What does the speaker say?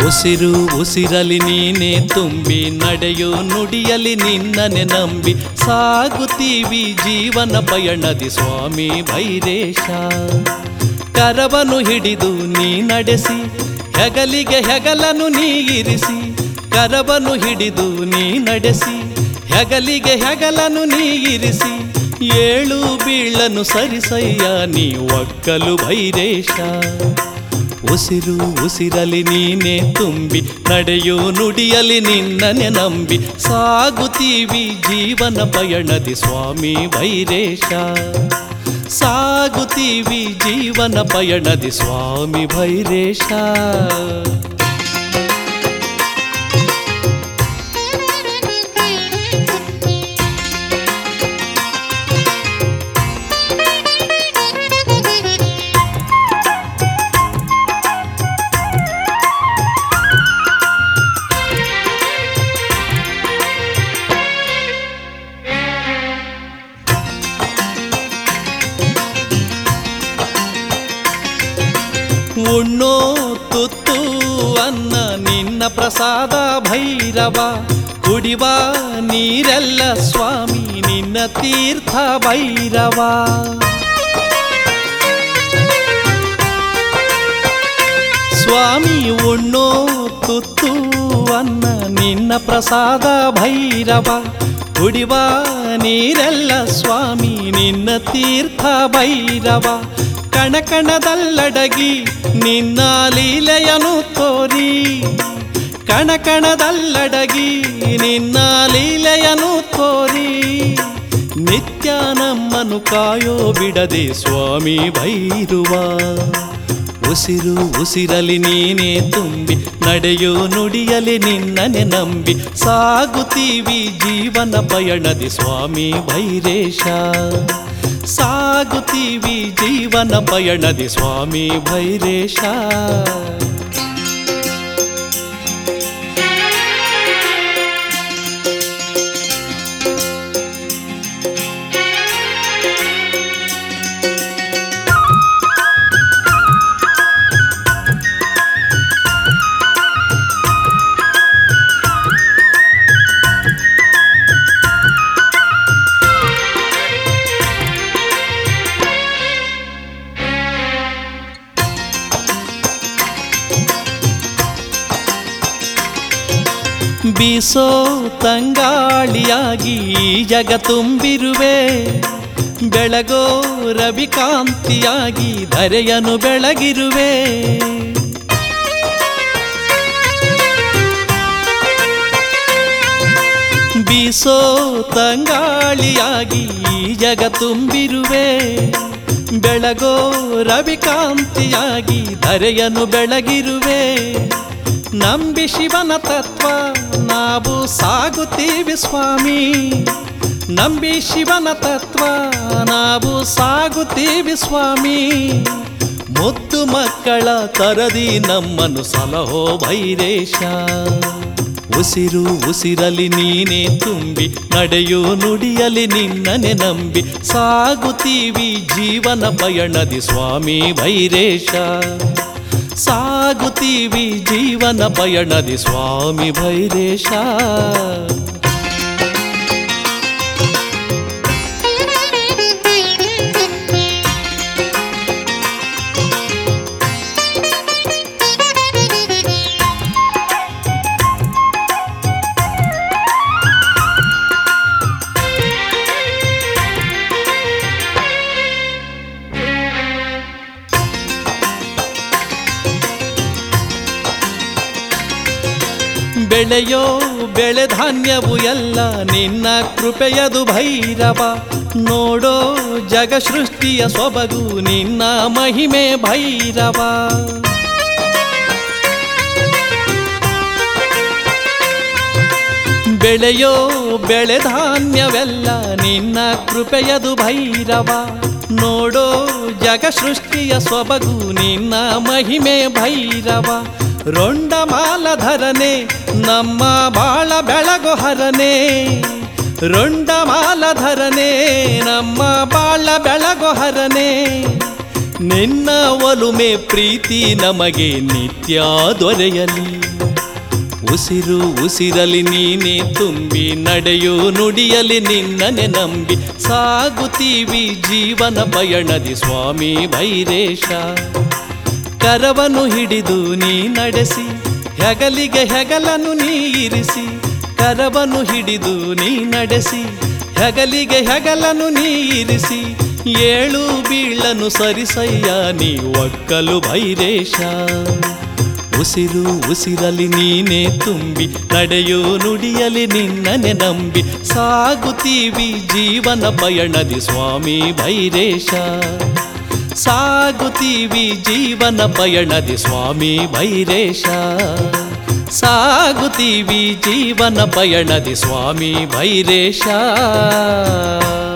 ಉಸಿರು ಉಸಿರಲಿ ನೀನೆ ತುಂಬಿ ನಡೆಯೋ ನುಡಿಯಲಿ ನಿನ್ನನೆ ನಂಬಿ ಸಾಗುತ್ತೀವಿ ಜೀವನ ಪಯಣದಿ ಸ್ವಾಮಿ ಭೈರೇಶ ಕರವನು ಹಿಡಿದು ನೀ ನಡೆಸಿ ಹೆಗಲಿಗೆ ಹೆಗಲನು ನೀ ಇರಿಸಿ ಕರವನು ಹಿಡಿದು ನೀ ನಡೆಸಿ ಹೆಗಲಿಗೆ ಹೆಗಲನು ನೀ ಇರಿಸಿ ಏಳು ಬೀಳನು ಸರಿಸಯ್ಯ ನೀ ಒಕ್ಕಲು ಭೈರೇಶ ಉಸಿರು ಉಸಿರಲಿ ನೀನೆ ತುಂಬಿ ನಡೆಯೋ ನುಡಿಯಲಿ ನಿನ್ನನೆ ನಂಬಿ ಸಾಗುತ್ತೀವಿ ಜೀವನ ಪಯಣದಿ ಸ್ವಾಮಿ ಭೈರೇಶ ಸಾಗುತ್ತೀವಿ ಜೀವನ ಪಯಣದಿ ಸ್ವಾಮಿ ಭೈರೇಶ ಉಣ್ಣೋ ತುತ್ತು ಅನ್ನ ನಿನ್ನ ಪ್ರಸಾದ ಭೈರವ ಕುಡಿವ ನೀರೆಲ್ಲ ಸ್ವಾಮಿ ನಿನ್ನ ತೀರ್ಥ ಭೈರವ ಸ್ವಾಮಿ ಉಣ್ಣೋ ತುತ್ತು ಅನ್ನ ನಿನ್ನ ಪ್ರಸಾದ ಭೈರವ ಕುಡಿವ ನೀರೆಲ್ಲ ಸ್ವಾಮಿ ನಿನ್ನ ತೀರ್ಥ ಭೈರವ ಕಣಕಣದಲ್ಲಡಗಿ ನಿನ್ನ ಲೀಲೆಯನು ತೋರಿ ಕಣಕಣದಲ್ಲಡಗಿ ನಿನ್ನ ಲೀಲೆಯನು ತೋರಿ ನಿತ್ಯ ನಮ್ಮನು ಕಾಯೋ ಬಿಡದೆ ಸ್ವಾಮಿ ಭೈರುವ ಉಸಿರು ಉಸಿರಲಿ ನೀನೇ ತುಂಬಿ ನಡೆಯೋ ನುಡಿಯಲಿ ನಿನ್ನನೆ ನಂಬಿ ಸಾಗುತ್ತೀವಿ ಜೀವನ ಪಯಣದಿ ಸ್ವಾಮಿ ಭೈರೇಶ ಸಾಗುತ್ತೀವಿ ಜೀವನ ಪಯಣದಿ ಸ್ವಾಮಿ ಭೈರೇಶ ಬೀಸೋ ತಂಗಾಳಿಯಾಗಿ ಈ ಜಗ ತುಂಬಿರುವೆ ಬೆಳಗೋ ರವಿಕಾಂತಿಯಾಗಿ ಧರೆಯನು ಬೆಳಗಿರುವೆ ಬೀಸೋ ತಂಗಾಳಿಯಾಗಿ ಈ ಜಗ ತುಂಬಿರುವೆ ಬೆಳಗೋ ರವಿಕಾಂತಿಯಾಗಿ ಧರೆಯನು ಬೆಳಗಿರುವೆ ನಂಬಿ ಶಿವನ ತತ್ವ ನಾವು ಸಾಗುತ್ತೀವಿ ಸ್ವಾಮಿ ನಂಬಿ ಶಿವನ ತತ್ವ ನಾವು ಸಾಗುತ್ತೀವಿ ಸ್ವಾಮಿ ಮುದ್ದು ಮಕ್ಕಳ ತರದಿ ನಮ್ಮನ್ನು ಸಲಹೋ ಭೈರೇಶ ಉಸಿರು ಉಸಿರಲಿ ನೀನೇ ತುಂಬಿ ನಡೆಯೋ ನುಡಿಯಲಿ ನಿನ್ನನೆ ನಂಬಿ ಸಾಗುತ್ತೀವಿ ಜೀವನ ಪಯಣದಿ ಸ್ವಾಮಿ ಭೈರೇಶ ಸಾಗುತ್ತೀವಿ ಜೀವನ ಪಯಣದಿ ಸ್ವಾಮಿ ಭೈರೇಶ ಬೆಳೆಯೋ ಬೆಳೆ ಧಾನ್ಯವು ಎಲ್ಲ ನಿನ್ನ ಕೃಪೆಯದು ಭೈರವ ನೋಡೋ ಜಗ ಸೃಷ್ಟಿಯ ಸೊಬಗು ನಿನ್ನ ಮಹಿಮೆ ಭೈರವ ಬೆಳೆಯೋ ಬೆಳೆ ಧಾನ್ಯವೆಲ್ಲ ನಿನ್ನ ಕೃಪೆಯದು ಭೈರವ ನೋಡೋ ಜಗ ಸೃಷ್ಟಿಯ ಸೊಬಗು ನಿನ್ನ ಮಹಿಮೆ ಭೈರವ ರೊಂಡಮಾಲಧರನೆ ನಮ್ಮ ಬಾಳ ಬೆಳಗು ಹರನೆ ರೊಂಡಮಾಲಧರನೆ ನಮ್ಮ ಬಾಳ ಬೆಳಗು ಹರನೆ ನಿನ್ನ ಒಲುಮೆ ಪ್ರೀತಿ ನಮಗೆ ನಿತ್ಯ ದೊರೆಯಲಿ ಉಸಿರು ಉಸಿರಲಿ ನೀನೆ ತುಂಬಿ ನಡೆಯೋ ನುಡಿಯಲಿ ನಿನ್ನನೆ ನಂಬಿ ಸಾಗುತ್ತೀವಿ ಜೀವನ ಪಯಣದಿ ಸ್ವಾಮಿ ಭೈರೇಶ ಕರವನ್ನು ಹಿಡಿದು ನೀ ನಡೆಸಿ ಹೆಗಲಿಗೆ ಹೆಗಲನ್ನು ನೀ ಇರಿಸಿ ಕರವನ್ನು ಹಿಡಿದು ನೀ ನಡೆಸಿ ಹೆಗಲಿಗೆ ಹೆಗಲನ್ನು ನೀ ಇರಿಸಿ ಏಳು ಬೀಳನು ಸರಿಸಯ್ಯ ನೀ ಒಕ್ಕಲು ಭೈರೇಶ ಉಸಿರು ಉಸಿರಲಿ ನೀನೆ ತುಂಬಿ ನಡೆಯೋ ನುಡಿಯಲಿ ನಿನ್ನನೆ ನಂಬಿ ಸಾಗುತ್ತೀವಿ ಜೀವನ ಪಯಣದಿ ಸ್ವಾಮಿ ಭೈರೇಶ ಸಾಗುತ್ತೀವಿ ಜೀವನ ಪಯಣದಿ ಸ್ವಾಮಿ ಭೈರೇಶ ಸಾಗುತ್ತೀವಿ ಜೀವನ ಪಯಣದಿ ಸ್ವಾಮಿ ಭೈರೇಶ